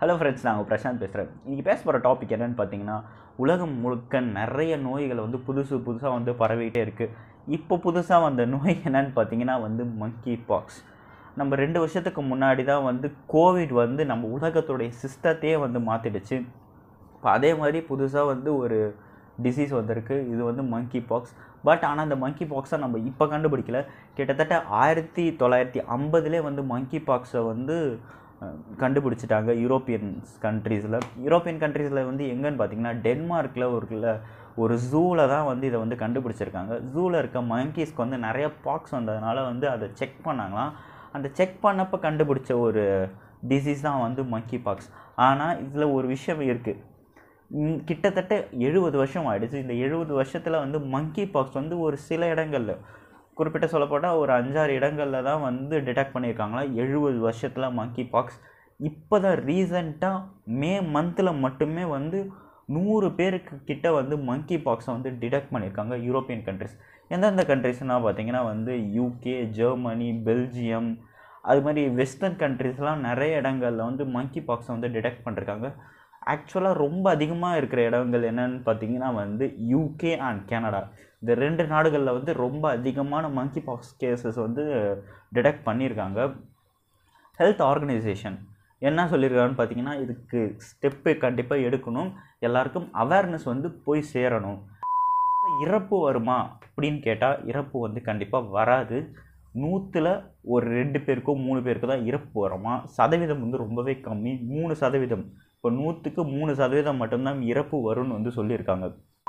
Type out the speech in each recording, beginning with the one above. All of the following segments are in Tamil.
ஹலோ ஃப்ரெண்ட்ஸ் நான் உங்கள் பிரசாந்த் பேசுகிறேன் இன்றைக்கி பேச போகிற டாபிக் என்னென்னு பார்த்தீங்கன்னா உலகம் முழுக்க நிறைய நோய்கள் வந்து புதுசு புதுசாக வந்து பரவிட்டே இருக்குது இப்போ புதுசாக வந்த நோய் என்னன்னு பார்த்தீங்கன்னா வந்து மங்கி பாக்ஸ் நம்ம ரெண்டு வருஷத்துக்கு முன்னாடி தான் வந்து கோவிட் வந்து நம்ம உலகத்துடைய சிஸ்டத்தையே வந்து மாற்றிடுச்சு இப்போ அதே மாதிரி புதுசாக வந்து ஒரு டிசீஸ் வந்திருக்கு இது வந்து மங்கி பாக்ஸ் பட் ஆனால் அந்த மங்கி பாக்ஸை நம்ம இப்போ கண்டுபிடிக்கல கிட்டத்தட்ட ஆயிரத்தி தொள்ளாயிரத்தி ஐம்பதுலேயே வந்து மங்கி பாக்ஸை வந்து அஹ், கண்டுபிடிச்சிட்டாங்க யூரோப்பியன் கண்ட்ரீஸில் யூரோப்பியன் கண்ட்ரீஸில் வந்து எங்கன்னு பார்த்தீங்கன்னா டென்மார்க்கில் ஒரு ஒரு ஜூவில் தான் வந்து இதை வந்து கண்டுபிடிச்சிருக்காங்க ஜூவில் இருக்க மங்கீஸ்க்கு வந்து நிறைய பாக்ஸ் வந்ததுனால வந்து அதை செக் பண்ணாங்களாம் அந்த செக் பண்ணப்போ கண்டுபிடிச்ச ஒரு டிசீஸ் தான் வந்து மங்கி பாக்ஸ் ஆனால் இதில் ஒரு விஷயம் இருக்குது ம், கிட்டத்தட்ட எழுபது வருஷம் ஆயிடுச்சு இந்த எழுபது வருஷத்தில் வந்து மங்கி பாக்ஸ் வந்து ஒரு சில இடங்களில் குறிப்பிட்ட சொல்லப்போட்டால் ஒரு அஞ்சாறு இடங்களில் தான் வந்து டிடெக்ட் பண்ணியிருக்காங்களா எழுபது வருஷத்தில் மங்கி பாக்ஸ் இப்போ தான் ரீசண்டாக மே மந்தில் மட்டுமே வந்து நூறு பேருக்கு கிட்ட வந்து மங்கி பாக்ஸை வந்து டிடெக்ட் பண்ணியிருக்காங்க யூரோப்பியன் கண்ட்ரிஸ் எந்தெந்த கண்ட்ரிஸ்னால் பார்த்தீங்கன்னா வந்து யூகே ஜெர்மனி பெல்ஜியம் அது மாதிரி வெஸ்டர்ன் கண்ட்ரிஸ்லாம் நிறைய இடங்களில் வந்து மங்கி பாக்ஸை வந்து டிடெக்ட் பண்ணிருக்காங்க ஆக்சுவலாக ரொம்ப அதிகமாக இருக்கிற இடங்கள் என்னன்னு பார்த்தீங்கன்னா வந்து யூகே அண்ட் கனடா இந்த ரெண்டு நாடுகளில் வந்து ரொம்ப அதிகமான மங்கி பாக்ஸ் கேசஸ் வந்து டிடெக்ட் பண்ணியிருக்காங்க ஹெல்த் ஆர்கனைசேஷன் என்ன சொல்லியிருக்காங்கன்னு பார்த்தீங்கன்னா இதுக்கு ஸ்டெப்பு கண்டிப்பாக எடுக்கணும் எல்லாருக்கும் அவேர்னஸ் வந்து போய் சேரணும் இறப்பு வருமா அப்படின்னு கேட்டால் இறப்பு வந்து கண்டிப்பாக வராது நூற்றில் ஒரு ரெண்டு பேருக்கோ மூணு பேருக்கு தான் இறப்பு வருமா சதவீதம் வந்து ரொம்பவே கம்மி மூணு சதவீதம் இப்போ நூற்றுக்கு மூணு சதவீதம் மட்டும்தான் இறப்பு வரும்னு வந்து சொல்லியிருக்காங்க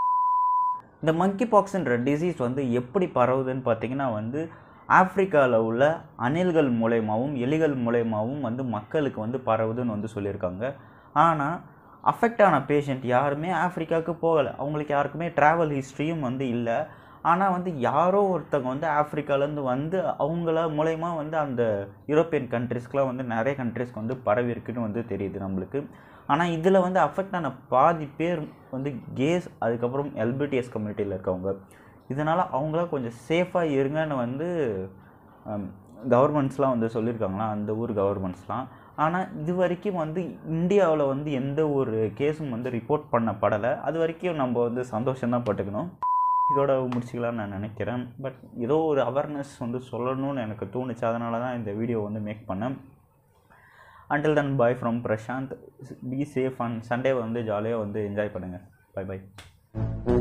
இந்த மங்கி பாக்ஸ்ன்ற டிசீஸ் வந்து எப்படி பரவுதுன்னு பார்த்தீங்கன்னா வந்து ஆப்பிரிக்காவில் உள்ள அணில்கள் மூலயமாவும் எலிகள் மூலயமாவும் வந்து மக்களுக்கு வந்து பரவுதுன்னு வந்து சொல்லியிருக்காங்க ஆனால் அஃபெக்ட் ஆன பேஷண்ட் யாருமே ஆப்பிரிக்காவுக்கு போகலை அவங்களுக்கு யாருக்குமே ட்ராவல் ஹிஸ்ட்ரியும் வந்து இல்லை ஆனால் வந்து யாரோ ஒருத்தவங்க வந்து ஆப்பிரிக்காலேருந்து வந்து அவங்கள மூலயமா வந்து அந்த யூரோப்பியன் கண்ட்ரிஸ்க்குலாம் வந்து நிறைய கண்ட்ரிஸ்க்கு வந்து பரவி இருக்குன்னு வந்து தெரியுது நம்மளுக்கு ஆனால் இதில் வந்து அஃபெக்ட் ஆன பாதி பேர் வந்து கேஸ் அதுக்கப்புறம் எல்பிடிஎஸ் கம்யூனிட்டியில் இருக்கவங்க இதனால் அவங்களாம் கொஞ்சம் சேஃபாக இருங்கன்னு வந்து கவர்மெண்ட்ஸ்லாம் வந்து சொல்லியிருக்காங்களா அந்த ஊர் கவர்மெண்ட்ஸ்லாம் ஆனால் இது வரைக்கும் வந்து இந்தியாவில் வந்து எந்த ஒரு கேஸும் வந்து ரிப்போர்ட் பண்ணப்படலை அது வரைக்கும் நம்ம வந்து சந்தோஷம்தான் பட்டுக்கணும் இதோட முடிச்சுக்கலாம்னு நான் நினைக்கிறேன் பட் ஏதோ ஒரு அவேர்னஸ் வந்து சொல்லணும்னு எனக்கு தோணுச்சு அதனால தான் இந்த வீடியோ வந்து மேக் பண்ணேன் until then bye from Prashanth be safe and Sunday வந்து ஜாலியாக வந்து என்ஜாய் பண்ணுங்கள் பை பை